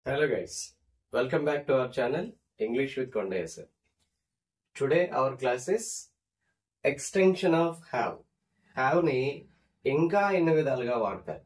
Hello guys, welcome back to our channel English with Kondaya sir. Today our class is extension of have. Have ని ఇంకా ఎన్ని విధాలుగా వాడతారు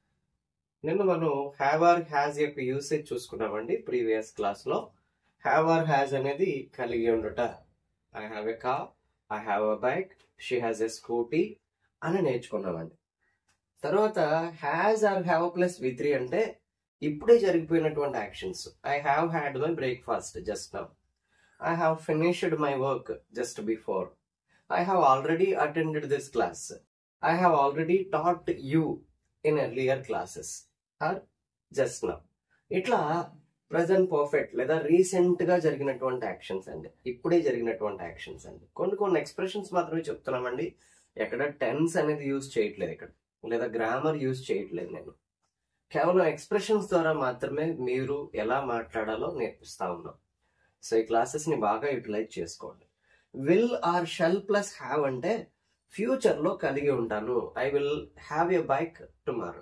నిన్న మనం హ్యావ్ ఆర్ హ్యాజ్ యొక్క యూసేజ్ చూసుకున్నామండి ప్రీవియస్ క్లాస్ లో హ్యావ్ ఆర్ హ్యాజ్ అనేది కలిగి ఉండుట I have a car I have a bike she has a Scooty అని నేర్చుకున్నామండి తర్వాత has or have plus V three అంటే ఇప్పుడే జరిగిపోయినటువంటి actions I have had my breakfast just now I have finished my work just before I have already attended this class I have already taught you in earlier classes or just now ఇట్లా present perfect లేదా recent గా జరిగినటువంటి actions అండి ఇప్పుడే జరిగినటువంటి actions అండి కొన్ని కొన్ని ఎక్స్ప్రెషన్స్ మాత్రమే చెప్తున్నామండి ఎక్కడ టెన్స్ అనేది యూజ్ చేయట్లేదు ఇక్కడ లేదా గ్రామర్ యూజ్ చేయట్లేదు నేను కేవలం ఎక్స్ప్రెషన్స్ ద్వారా మాత్రమే మీరు ఎలా మాట్లాడాలో నేర్పిస్తా ఉన్నాం సో ఈ క్లాసెస్ ని బాగా యూటిలైజ్ చేసుకోండి will or shall plus have అంటే ఫ్యూచర్ లో కలిగి ఉంటాను I will have a bike tomorrow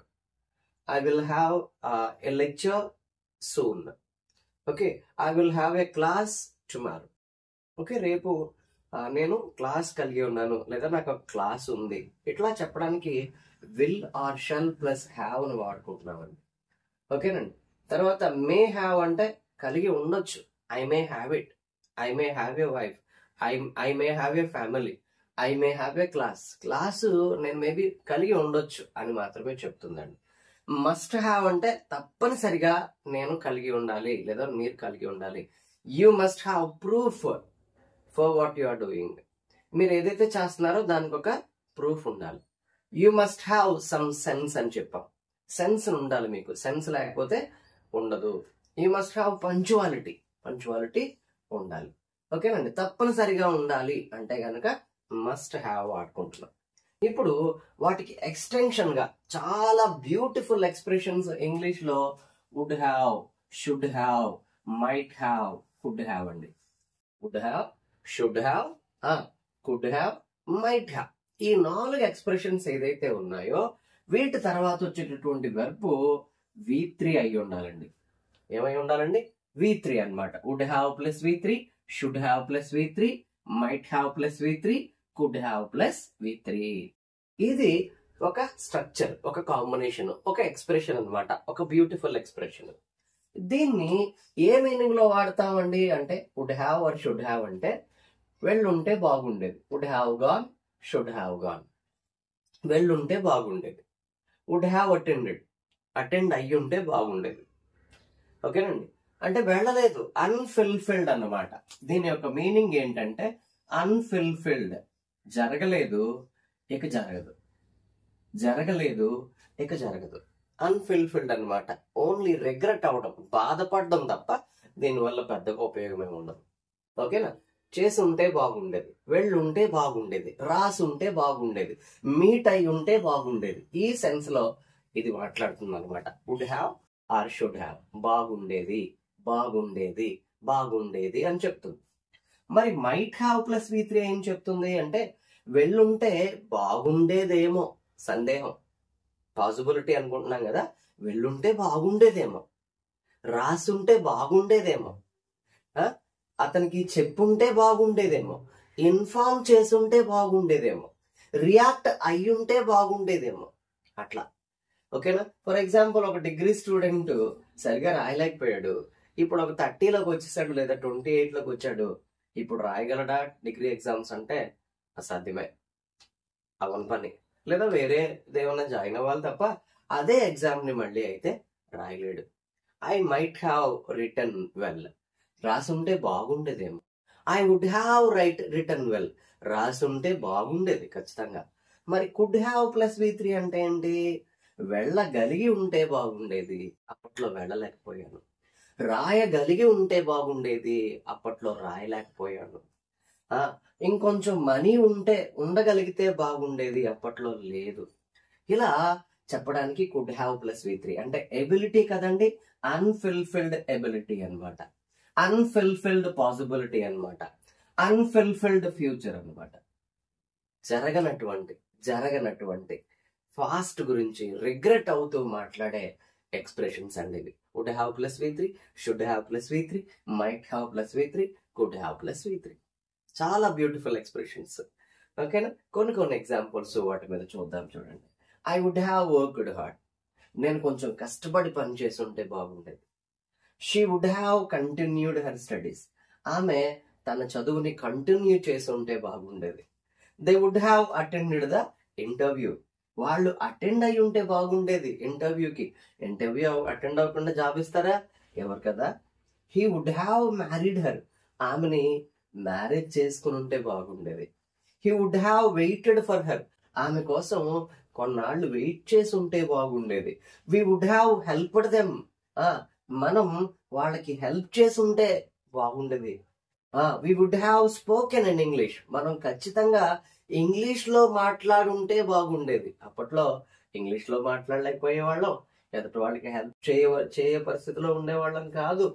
I will have a lecture soon okay I will have a class tomorrow okay రేపు ఆ, నేను క్లాస్ కలిగి ఉన్నాను లేదా నాకు ఒక క్లాస్ ఉంది ఇట్లా చెప్పడానికి will or shall plus have అని వాడుకుంటున్నామండి ఓకేనండి తర్వాత మే హ్యావ్ అంటే కలిగి ఉండొచ్చు I may have it I may have a wife I I may have a family I may have a class class నేను మేబీ కలిగి ఉండొచ్చు అని మాత్రమే చెప్తుందండి మస్ట్ హ్యావ్ అంటే తప్పనిసరిగా నేను కలిగి ఉండాలి లేదా మీరు కలిగి ఉండాలి you must have proof for what you are doing మీరు ఏదైతే చేస్తున్నారో దానికి ఒక ప్రూఫ్ ఉండాలి you must have some sense అని చెప్పాం సెన్స్ ఉండాలి మీకు సెన్స్ లేకపోతే ఉండదు you must have punctuality punctuality ఉండాలి ఓకేనండి తప్పనిసరిగా ఉండాలి అంటే గనక మస్ట్ హ్యావ్ వాడుకుంటున్నాం ఇప్పుడు వాటికి ఎక్స్టెన్షన్ గా చాలా బ్యూటిఫుల్ ఎక్స్ప్రెషన్స్ ఇంగ్లీష్ లో would have should have might have could have అండి would have should have could have might have ఈ నాలుగు ఎక్స్ప్రెషన్స్ ఏదైతే ఉన్నాయో వీటి తర్వాత వచ్చేటటువంటి వెర్బ్ వి త్రీ అయి ఉండాలండి ఏమై ఉండాలండి వి త్రీ అనమాట would have plus V three should have plus V three might have plus V three could have plus V three ఇది ఒక స్ట్రక్చర్ ఒక కాంబినేషన్ ఒక ఎక్స్ప్రెషన్ అన్నమాట ఒక బ్యూటిఫుల్ ఎక్స్ప్రెషన్ దీన్ని ఏ మీనింగ్ లో వాడతామండి అంటే would have or should have అంటే వెళ్ళుంటే బాగుండేది would have gone should have gone వెళ్ళుంటే బాగుండేది వుడ్ హ్యావ్ అటెండెడ్ అటెండ్ అయ్యి ఉంటే బాగుండేది ఓకేనండి అంటే వెళ్ళలేదు అన్ఫిల్ఫిల్డ్ అన్నమాట దీని యొక్క మీనింగ్ ఏంటంటే అన్ఫిల్ఫిల్డ్ జరగలేదు ఇక జరగదు జరగలేదు ఇక జరగదు అన్ఫిల్ఫిల్డ్ అన్నమాట ఓన్లీ రిగ్రెట్ అవడం బాధపడడం తప్ప దీనివల్ల పెద్దగా ఉపయోగం ఏమి ఉండదు ఓకేనా చేసి ఉంటే బాగుండేది వెళ్ళి ఉంటే బాగుండేది రాసి ఉంటే బాగుండేది మీట్ అయి ఉంటే బాగుండేది ఈ సెన్స్ లో ఇది మాట్లాడుతుంది అనమాట would have or should have బాగుండేది బాగుండేది బాగుండేది అని చెప్తుంది మరి might have plus V three ఏం చెప్తుంది అంటే వెళ్ళుంటే బాగుండేదేమో సందేహం పాసిబిలిటీ అనుకుంటున్నాం కదా వెళ్ళుంటే బాగుండేదేమో రాసుంటే బాగుండేదేమో ఆ? అతనికి చెప్పుంటే బాగుండేదేమో ఇన్ఫార్మ్ చేసుంటే బాగుండేదేమో రియాక్ట్ అయ్యుంటే బాగుండేదేమో అట్లా ఓకేనా ఫర్ ఎగ్జాంపుల్ ఒక డిగ్రీ స్టూడెంట్ సరిగా రాయలేకపోయాడు ఇప్పుడు ఒక థర్టీలోకి వచ్చేసాడు లేదా ట్వంటీ ఎయిట్లోకి వచ్చాడు ఇప్పుడు రాయగలడా డిగ్రీ ఎగ్జామ్స్ అంటే అసాధ్యమే అవన్ పని లేదా వేరే ఏమైనా జాయిన్ అవ్వాలి తప్ప అదే ఎగ్జామ్ ని మళ్ళీ అయితే రాయలేడు I might have written well రాసుంటే బాగుండేదేమో I would have write written well రాసుంటే బాగుండేది ఖచ్చితంగా మరి could have plus V three అంటే ఏంటి వెళ్ళగలిగి ఉంటే బాగుండేది అప్పట్లో వెళ్ళలేకపోయాను రాయగలిగి ఉంటే బాగుండేది అప్పట్లో రాయలేకపోయాను ఆ, ఇంకొంచెం మనీ ఉంటే ఉండగలిగితే బాగుండేది అప్పట్లో లేదు ఇలా చెప్పడానికి could have plus V three అంటే ఎబిలిటీ కదండి అన్ఫిల్ఫిల్డ్ ఎబిలిటీ అన్నమాట అన్ఫిల్ఫిల్డ్ పాసిబిలిటీ అన్నమాట అన్ఫిల్ఫిల్డ్ ఫ్యూచర్ అన్నమాట జరగనటువంటి జరగనటువంటి ఫాస్ట్ గురించి రిగ్రెట్ అవుతూ మాట్లాడే ఎక్స్ప్రెషన్స్ అండి ఇవి would have plus V three should have plus V three might have plus V three could have plus V three చాలా బ్యూటిఫుల్ ఎక్స్ప్రెషన్స్ ఓకేనా కొన్ని కొన్ని ఎగ్జాంపుల్స్ వాటి మీద చూద్దాం చూడండి I would have worked hard నేను కొంచెం కష్టపడి పని చేసి ఉంటే బాగుండేది she would have continued her studies ఆమె తన చదువుని కంటిన్యూ చేసి ఉంటే బాగుండేది they would have attended the interview వాళ్ళు అటెండ్ అయి ఉంటే బాగుండేది ఇంటర్వ్యూకి ఇంటర్వ్యూ అటెండ్ అవ్వకుండా జాబ్ ఇస్తారా ఎవరు కదా he would have married her ఆమెని మ్యారేజ్ చేసుకుని ఉంటే బాగుండేది he would have waited for her ఆమె కోసం కొన్నాళ్ళు వెయిట్ చేసి ఉంటే బాగుండేది we would have helped them మనం వాళ్ళకి హెల్ప్ చేసి ఉంటే బాగుండేది we would have spoken in English మనం ఖచ్చితంగా ఇంగ్లీష్ లో మాట్లాడుంటే బాగుండేది అప్పట్లో ఇంగ్లీష్ లో మాట్లాడలేకపోయేవాళ్ళం ఎదుటి వాళ్ళకి హెల్ప్ చేయ చేయ పరిస్థితిలో ఉండేవాళ్ళం కాదు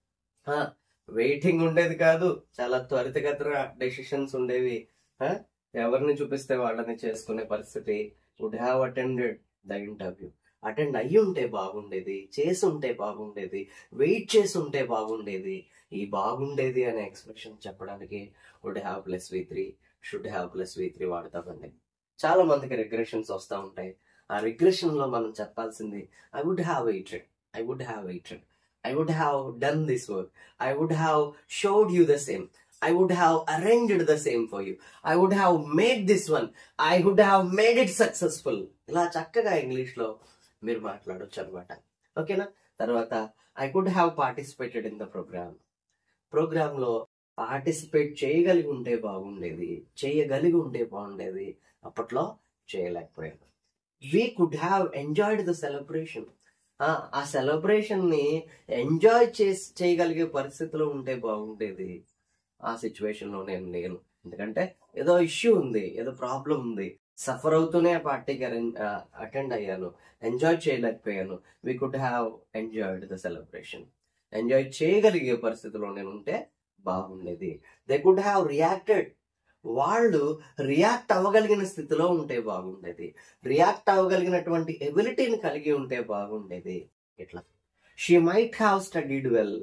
వెయిటింగ్ ఉండేది కాదు చాలా త్వరితగతిన డెసిషన్స్ ఉండేవి ఆ, ఎవరిని చూపిస్తే వాళ్ళని చేసుకునే పరిస్థితి would have attended the interview attend అయ్యి ఉంటే బాగుండేది చేసి ఉంటే బాగుండేది వెయిట్ చేసి ఉంటే బాగుండేది ఈ బాగుండేది అనే ఎక్స్ప్రెషన్ చెప్పడానికి would have plus V three should have plus V three వాడతామండి చాలా మందికి రిగ్రెషన్స్ వస్తూ ఉంటాయి ఆ రిగ్రెషన్ లో మనం చెప్పాల్సింది I would have waited I would have waited I would have done this work I would have showed you the same I would have arranged the same for you I would have made this one I would have made it successful ఇలా చక్కగా English లో మీరు మాట్లాడొచ్చు అనమాట ఓకేనా తర్వాత I could have participated in the programme programme లో participate చేయగలిగి ఉంటే బాగుండేది చేయగలిగి ఉంటే బాగుండేది అప్పట్లో చేయలేకపోయాను we could have enjoyed the celebration ఆ సెలబ్రేషన్ ని ఎంజాయ్ చేసి చేయగలిగే పరిస్థితిలో ఉంటే బాగుండేది ఆ సిచ్యువేషన్ లో నేను లేను ఎందుకంటే ఏదో ఇష్యూ ఉంది ఏదో ప్రాబ్లం ఉంది సఫర్ అవుతూనే ఆ పార్టీకి అటెండ్ అయ్యాను ఎంజాయ్ చేయలేకపోయాను we could have enjoyed the celebration enjoy చేయగలిగే పరిస్థితిలో నేను ఉంటే బాగుండేది దే కుడ్ హ్యావ్ రియాక్టెడ్ వాళ్ళు రియాక్ట్ అవ్వగలిగిన స్థితిలో ఉంటే బాగుండేది రియాక్ట్ అవ్వగలిగినటువంటి ఎబిలిటీని కలిగి ఉంటే బాగుండేది ఇట్లా she might have studied well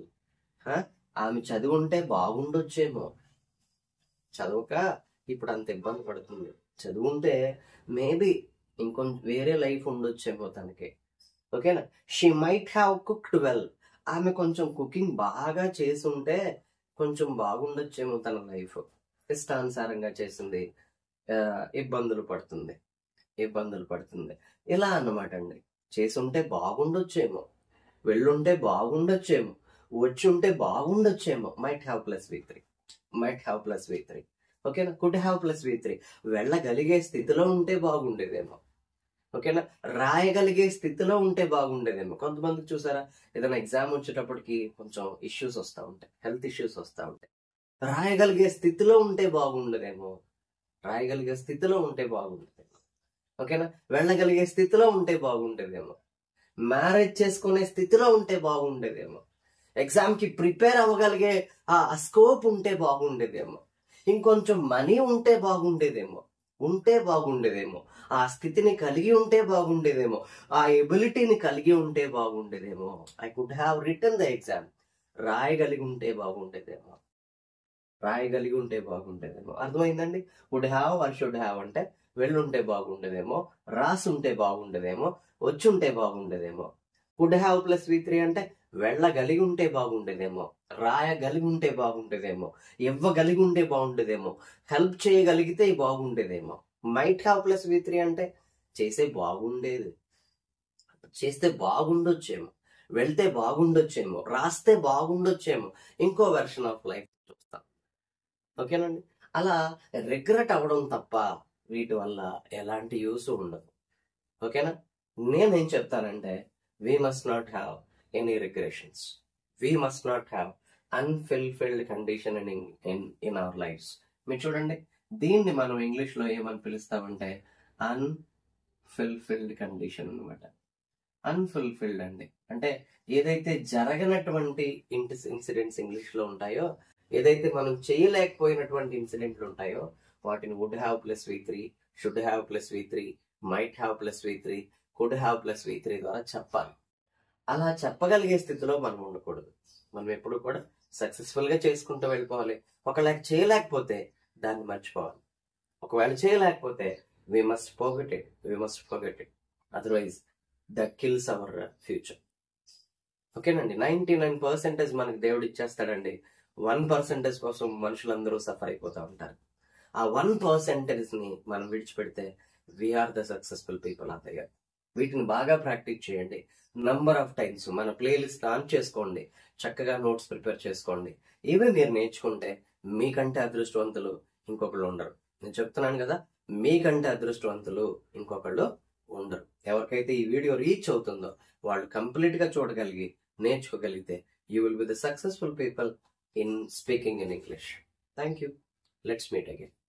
ఆమె చదివి ఉంటే బాగుండొచ్చేమో చదవక ఇప్పుడు అంత ఇబ్బంది పడుతుంది చదువుంటే మేబీ ఇంకొంచెం వేరే లైఫ్ ఉండొచ్చేమో తనకి ఓకేనా she might have cooked well ఆమె కొంచెం కుకింగ్ బాగా చేసుంటే కొంచెం బాగుండొచ్చేమో తన లైఫ్ ఇష్టానుసారంగా చేసింది ఆ, ఇబ్బందులు పడుతుంది ఇబ్బందులు పడుతుంది ఇలా అన్నమాట అండి చేసుంటే బాగుండొచ్చేమో వెళ్ళుంటే బాగుండొచ్చేమో వచ్చి ఉంటే బాగుండొచ్చేమో might have plus V three might have plus V three ఓకేనా could have plus V three వెళ్ళగలిగే స్థితిలో ఉంటే బాగుండేదేమో ఓకేనా రాయగలిగే స్థితిలో ఉంటే బాగుండేదేమో కొంతమంది చూసారా ఏదైనా ఎగ్జామ్ వచ్చేటప్పటికి కొంచెం ఇష్యూస్ వస్తూ ఉంటాయి హెల్త్ ఇష్యూస్ వస్తూ ఉంటాయి రాయగలిగే స్థితిలో ఉంటే బాగుండదేమో రాయగలిగే స్థితిలో ఉంటే బాగుండేదేమో ఓకేనా వెళ్ళగలిగే స్థితిలో ఉంటే బాగుండేదేమో మ్యారేజ్ చేసుకునే స్థితిలో ఉంటే బాగుండేదేమో ఎగ్జామ్ కి ప్రిపేర్ అవ్వగలిగే ఆ స్కోప్ ఉంటే బాగుండేదేమో ఇంకొంచెం మనీ ఉంటే బాగుండేదేమో ఉంటే బాగుండేదేమో ఆ స్థితిని కలిగి ఉంటే బాగుండేదేమో ఆ ఎబిలిటీని కలిగి ఉంటే బాగుండేదేమో I could have written the exam రాయగలిగి ఉంటే బాగుండేదేమో రాయగలిగి ఉంటే బాగుండేదేమో అర్థమైందండి would have or should have అంటే వెళ్ళుంటే బాగుండేదేమో రాసుంటే బాగుండేదేమో వచ్చుంటే బాగుండేదేమో would have plus V three అంటే వెళ్ళగలిగి ఉంటే బాగుండేదేమో రాయగలిగి ఉంటే బాగుండేదేమో ఇవ్వగలిగి ఉంటే బాగుండేదేమో హెల్ప్ చేయగలిగితే బాగుండేదేమో might have plus V three అంటే చేసే బాగుండేది చేస్తే బాగుండొచ్చేమో వెళ్తే బాగుండొచ్చేమో రాస్తే బాగుండొచ్చేమో ఇంకో వెర్షన్ ఆఫ్ లైఫ్ చూస్తాం ఓకేనండి అలా రిగ్రెట్ అవ్వడం తప్ప వీటి వల్ల ఎలాంటి యూస్ ఉండదు ఓకేనా నేనేం చెప్తానంటే we must not have any regressions we must not have unfulfilled condition in in in our lives మీరు చూడండి దీన్ని మనం ఇంగ్లీష్ లో ఏమని పిలుస్తామంటే అన్ఫిల్ఫిల్డ్ కండిషన్ అన్నమాట అన్ఫుల్ఫిల్డ్ అండి అంటే ఏదైతే జరగనటువంటి ఇన్సిడెంట్స్ ఇంగ్లీష్ లో ఉంటాయో ఏదైతే మనం చేయలేకపోయినటువంటి ఇన్సిడెంట్లు ఉంటాయో వాటిని would have plus V three should have plus V three might have plus V three could have plus V three ద్వారా చెప్పాలి అలా చెప్పగలిగే స్థితిలో మనం ఉండకూడదు మనం ఎప్పుడు కూడా సక్సెస్ఫుల్ గా చేసుకుంటూ వెళ్ళిపోవాలి ఒకవేళ చేయలేకపోతే దాన్ని మర్చిపోవాలి ఒకవేళ చేయలేకపోతే we must forget it we must forget it otherwise the kills our future ఓకేనండి నైన్టీ నైన్ పర్సెంటేజ్ మనకి దేవుడు ఇచ్చేస్తాడండి వన్ పర్సెంటేజ్ కోసం మనుషులందరూ సఫర్ అయిపోతూ ఉంటారు ఆ వన్ పర్సెంటేజ్ ని మనం విడిచిపెడితే we are the successful people of the year వీటిని బాగా ప్రాక్టీస్ చేయండి నంబర్ ఆఫ్ టైమ్స్ మన ప్లేలిస్ట్ ఆన్ చేసుకోండి చక్కగా నోట్స్ ప్రిపేర్ చేసుకోండి ఇవి మీరు నేర్చుకుంటే మీకంటే అదృష్టవంతులు ఇంకొకళ్ళు ఉండరు నేను చెప్తున్నాను కదా మీకంటే అదృష్టవంతులు ఇంకొకళ్ళు ఉండరు ఎవరికైతే ఈ వీడియో రీచ్ అవుతుందో వాళ్ళు కంప్లీట్ గా చూడగలిగి నేర్చుకోగలిగితే you will be the successful people in speaking in English thank you let's meet again